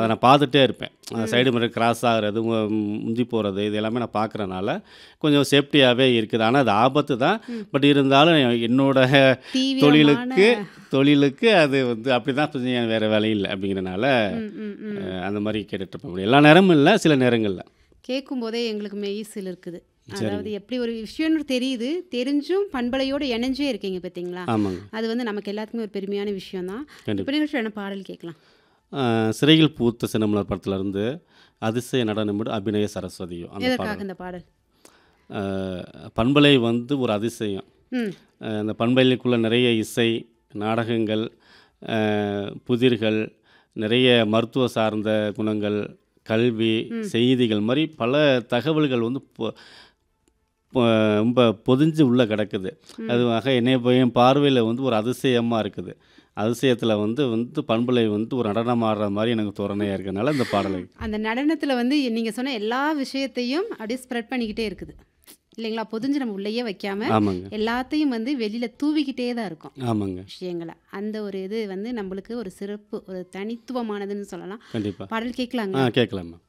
நான் பார்த்துட்டே இருப்பேன் சைடு மிரர் கிராஸ் ஆகிறது முந்தி போகிறது இது எல்லாமே நான் பார்க்குறனால கொஞ்சம் சேஃப்டியாகவே இருக்குது ஆனால் அது ஆபத்து தான் பட் இருந்தாலும் என்னோட தீவிரமான தொழிலுக்கு தொழிலுக்கு அது வந்து அப்படி தான் கொஞ்சம் வேறு வேலை இல்லை அப்படிங்கிறனால ம், ம், ம். அஹ், அந்த மாதிரி கேட்டுட்டு இருப்பேன் அப்படி எல்லா நேரமும் இல்லை சில நேரங்களில் கேட்கும் போதே எங்களுக்கு மெய்சில் இருக்குது அதாவது எப்படி ஒரு விஷயம்னு தெரியுது தெரிஞ்சும் பண்பலையோடு இணைஞ்சே இருக்கீங்க பார்த்தீங்களா ஆமாங்க அது வந்து நமக்கு எல்லாத்துக்குமே ஒரு பெருமையான விஷயம் தான் கண்டிப்பா. இப்போ நிகழ்ச்சி என்ன பாடல் கேட்கலாம் அஹ், சிறையில் பூத்த சின்னமலர் படத்துலேருந்து அதிசய நடனமிடு அபிநய சரஸ்வதியும் அந்த எதற்காக பாடல் இந்த பாடல் அஹ், பண்பலை வந்து ஒரு அதிசயம் ம் அஹ், அந்த பண்பலைக்குள்ளே நிறைய இசை நாடகங்கள் அஹ், புதிர்கள் நிறைய மருத்துவ சார்ந்த குணங்கள் கல்வி செய்திகள் மாதிரி பல தகவல்கள் வந்து பொ- பொ- ரொம்ப பொதிஞ்சு உள்ளே கிடக்குது அதுவாக என்னை என் பார்வையில் வந்து ஒரு அதிசயமாக இருக்குது அதிசயத்தில் வந்து வந்து பண்பலை வந்து ஒரு நடனம் ஆடுற மாதிரி எனக்கு தோரணையாக இருக்கனால இந்த பாடலை அந்த நடனத்தில் வந்து நீங்கள் சொன்ன எல்லா விஷயத்தையும் அப்படியே ஸ்ப்ரெட் பண்ணிக்கிட்டே இருக்குது இல்லைங்களா பொதிஞ்சு நம்ம உள்ளேயே வைக்காம ஆமாங்க எல்லாத்தையும் வந்து வெளியில் தூவிக்கிட்டே தான் இருக்கும் ஆமாங்க விஷயங்களை அந்த ஒரு இது வந்து நம்மளுக்கு ஒரு சிறப்பு ஒரு தனித்துவமானதுன்னு சொல்லலாம் கண்டிப்பாக பாடல் கேட்கலாங்க ஆ கேட்கலாமா